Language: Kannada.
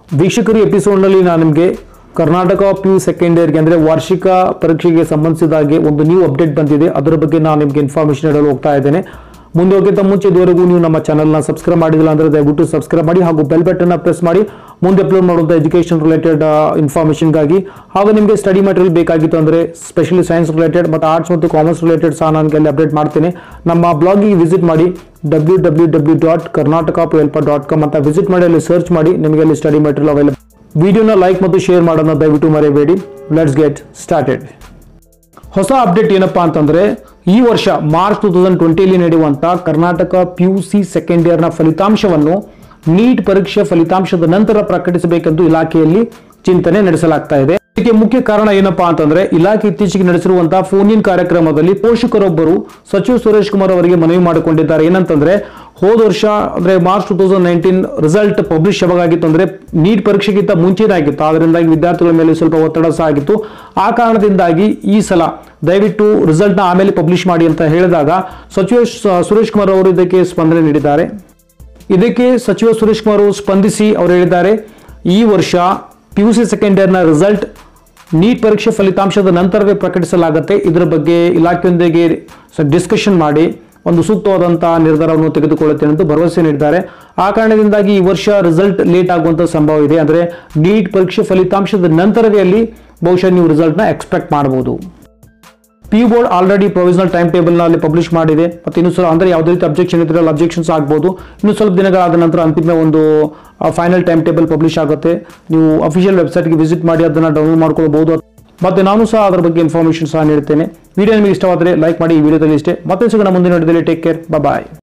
ವೀಕ್ಷಕರು ಎಪಿಸೋಡ್ನಲ್ಲಿ ನಾನು ನಿಮಗೆ ಕರ್ನಾಟಕ ಪಿ ಯು ಸೆಕೆಂಡ್ ಇಯರ್ಗೆ ಅಂದರೆ ವಾರ್ಷಿಕ ಪರೀಕ್ಷೆಗೆ ಸಂಬಂಧಿಸಿದ ಹಾಗೆ ಒಂದು ನ್ಯೂ ಅಪ್ಡೇಟ್ ಬಂದಿದೆ ಅದರ ಬಗ್ಗೆ ನಾನು ನಿಮಗೆ ಇನ್ಫಾರ್ಮೇಷನ್ ನೀಡಲು ಹೋಗ್ತಾ ಇದ್ದೇನೆ ಮುಂದೆ ಹೋಗಿಂತ ಮುಂಚೆ ಇದುವರೆಗೂ ನೀವು ನಮ್ಮ ಚಾನಲ್ನ ಸಬ್ಸ್ಕ್ರೈಬ್ ಮಾಡಿದಿಲ್ಲ ಅಂದರೆ ದಯವಿಟ್ಟು ಸಬ್ಸ್ಕ್ರೈಬ್ ಮಾಡಿ ಹಾಗೂ ಬೆಲ್ ಬಟನ್ನ ಪ್ರೆಸ್ ಮಾಡಿ ಮುಂದೆ ಅಪ್ಲೋಡ್ ಮಾಡುವಂಥ ಎಜುಕೇಷನ್ ರಿಲೇಟೆಡ್ ಇನ್ಫಾರ್ಮೇಷನ್ಗಾಗಿ ಹಾಗೂ ನಿಮಗೆ ಸ್ಟಡಿ ಮೆಟೀರಿಯಲ್ ಬೇಕಾಗಿತ್ತು ಅಂದರೆ ಸ್ಪೆಷಲಿ ಸೈನ್ಸ್ ರಿಲೇಟೆಡ್ ಮತ್ತು ಆರ್ಟ್ಸ್ ಮತ್ತು ಕಾಮರ್ಸ್ ರಿಲೇಟೆಡ್ ಸಹ ನಾನು ಅಲ್ಲಿ ಅಪ್ಡೇಟ್ ಮಾಡ್ತೀನಿ ನಮ್ಮ ಬ್ಲಾಗಿಗೆ ವಿಸಿಟ್ ಮಾಡಿ W W W dot Karnataka ಪೆಲ್ಪ ಡಾಟ್ ಕಾಮ್ ಅಂತ ವಿಸಿಟ್ ಮಾಡಿ ಅಲ್ಲಿ ಸರ್ಚ್ ಮಾಡಿ ನಿಮಗೆ ಅಲ್ಲಿ ಸ್ಟಡಿ ಮೆಟೀರಿಯಲ್ ಅವೈಲೇಬಲ್ ವಿಡಿಯೋನ ಲೈಕ್ ಮತ್ತು ಶೇರ್ ಮಾಡೋದನ್ನ ದಯವಿಟ್ಟು ಮರೆಯಬೇಡಿ ಲೆಟ್ಸ್ ಗೆಟ್ ಸ್ಟಾರ್ಟೆಡ್ ಹೊಸ ಅಪ್ಡೇಟ್ ಏನಪ್ಪಾ ಅಂತಂದ್ರೆ ಈ ವರ್ಷ ಮಾರ್ಚ್ ಟೂ ತೌಸಂಡ್ ಟ್ವೆಂಟಿಯಲ್ಲಿ ನಡೆಯುವಂತ Karnataka P U C second ಇಯರ್ನ ಫಲಿತಾಂಶವನ್ನು ನೀಟ್ ಪರೀಕ್ಷೆ ಫಲಿತಾಂಶದ ನಂತರ ಪ್ರಕಟಿಸಬೇಕೆಂದು ಇಲಾಖೆಯಲ್ಲಿ ಚಿಂತನೆ ನಡೆಸಲಾಗ್ತಾ ಇದೆ ಇದಕ್ಕೆ ಮುಖ್ಯ ಕಾರಣ ಏನಪ್ಪಾ ಅಂತಂದ್ರೆ ಇಲಾಖೆ ಇತ್ತೀಚೆಗೆ ನಡೆಸಿರುವಂತಹ ಫೋನ್ ಇನ್ ಕಾರ್ಯಕ್ರಮದಲ್ಲಿ ಪೋಷಕರೊಬ್ಬರು ಸಚಿವ ಸುರೇಶ್ ಕುಮಾರ್ ಅವರಿಗೆ ಮನವಿ ಮಾಡಿಕೊಂಡಿದ್ದಾರೆ ಏನಂತಂದ್ರೆ ಹೋದ ವರ್ಷ ಅಂದ್ರೆ March two thousand nineteen result publish ಯಾವಾಗಾಗಿತ್ತು ಅಂದ್ರೆ ನೀಟ್ ಪರೀಕ್ಷೆಗಿಂತ ಮುಂಚೆನೇ ಆಗಿತ್ತು ಅದರಿಂದಾಗಿ ವಿದ್ಯಾರ್ಥಿಗಳ ಮೇಲೆ ಸ್ವಲ್ಪ ಒತ್ತಡ ಸಹ ಆಗಿತ್ತು ಆ ಕಾರಣದಿಂದಾಗಿ ಈ ಸಲ ದಯವಿಟ್ಟು ರಿಸಲ್ಟ್ನ ಆಮೇಲೆ ಪಬ್ಲಿಷ್ ಮಾಡಿ ಅಂತ ಹೇಳಿದಾಗ ಸಚಿವ ಸ- ಸುರೇಶ್ ಕುಮಾರ್ ಅವರು ಇದಕ್ಕೆ ಸ್ಪಂದನೆ ನೀಡಿದ್ದಾರೆ ಇದಕ್ಕೆ ಸಚಿವ ಸುರೇಶ್ ಕುಮಾರ್ ಅವರು ಸ್ಪಂದಿಸಿ ಅವರು ಹೇಳಿದ್ದಾರೆ ಈ ವರ್ಷ ಪಿ ಯು ಸಿ ಸೆಕೆಂಡ್ ಇಯರ್ನ ರಿಸಲ್ಟ್ ನೀಟ್ ಪರೀಕ್ಷೆ ಫಲಿತಾಂಶದ ನಂತರವೇ ಪ್ರಕಟಿಸಲಾಗುತ್ತೆ ಇದರ ಬಗ್ಗೆ ಇಲಾಖೆಯೊಂದಿಗೆ ಡಿಸ್ಕಷನ್ ಮಾಡಿ ಒಂದು ಸೂಕ್ತವಾದಂತಹ ನಿರ್ಧಾರವನ್ನು ತೆಗೆದುಕೊಳ್ಳುತ್ತೇನೆ ಎಂದು ಭರವಸೆ ನೀಡಿದ್ದಾರೆ ಆ ಕಾರಣದಿಂದಾಗಿ ಈ ವರ್ಷ ರಿಸಲ್ಟ್ ಲೇಟ್ ಆಗುವಂತ ಸಂಭವ ಇದೆ ಅಂದ್ರೆ ನೀಟ್ ಪರೀಕ್ಷೆ ಫಲಿತಾಂಶದ ನಂತರವೇ ಅಲ್ಲಿ ಬಹುಶಃ ನೀವು ರಿಸಲ್ಟ್ನ ಎಕ್ಸ್ಪೆಕ್ಟ್ ಮಾಡಬಹುದು P board already provisional time ಟೇಬಲ್ನ ಅಲ್ಲಿ ಪಬ್ಲಿಷ್ ಮಾಡಿದೆ ಮತ್ತು ಇನ್ನು ಸ್ವಲ್ಪ ಅಂದರೆ ಯಾವುದೇ ರೀತಿ ಅಬ್ಜೆಕ್ಷನ್ ಇದ್ರೆ ಅಲ್ಲಿ ಅಬ್ಜೆಕ್ಷನ್ಸ್ ಆಗ್ಬೋದು ಇನ್ನು ಸ್ವಲ್ಪ ದಿನಗಳಾದ ನಂತರ ಅಂತಿಮ ಒಂದು ಫೈನಲ್ ಟೈಮ್ ಟೇಬಲ್ ಪಬ್ಲಿಷ್ ಆಗುತ್ತೆ ನೀವು ಅಫಿಷಿಯಲ್ ವೆಬ್ಸೈಟ್ಗೆ ವಿಸಿಟ್ ಮಾಡಿ ಅದನ್ನು ಡೌನ್ಲೋಡ್ ಮಾಡ್ಕೊಳ್ಬಹುದು ಮತ್ತೆ ನಾನು ಸಹ ಅದರ ಬಗ್ಗೆ ಇನ್ಫಾರ್ಮೇಷನ್ ಸಹ ನೀಡ್ತೇನೆ ವಿಡಿಯೋ ನಿಮಗೆ ಇಷ್ಟವಾದರೆ ಲೈಕ್ ಮಾಡಿ ಈ ವಿಡಿಯೋದಲ್ಲಿ ಇಷ್ಟೇ ಮತ್ತೆ ಸಿಗೋಣ ಮುಂದಿನ ವಿಡಿಯೋದಲ್ಲಿ ಟೇಕ್ ಕೇರ್ ಬಾಯ್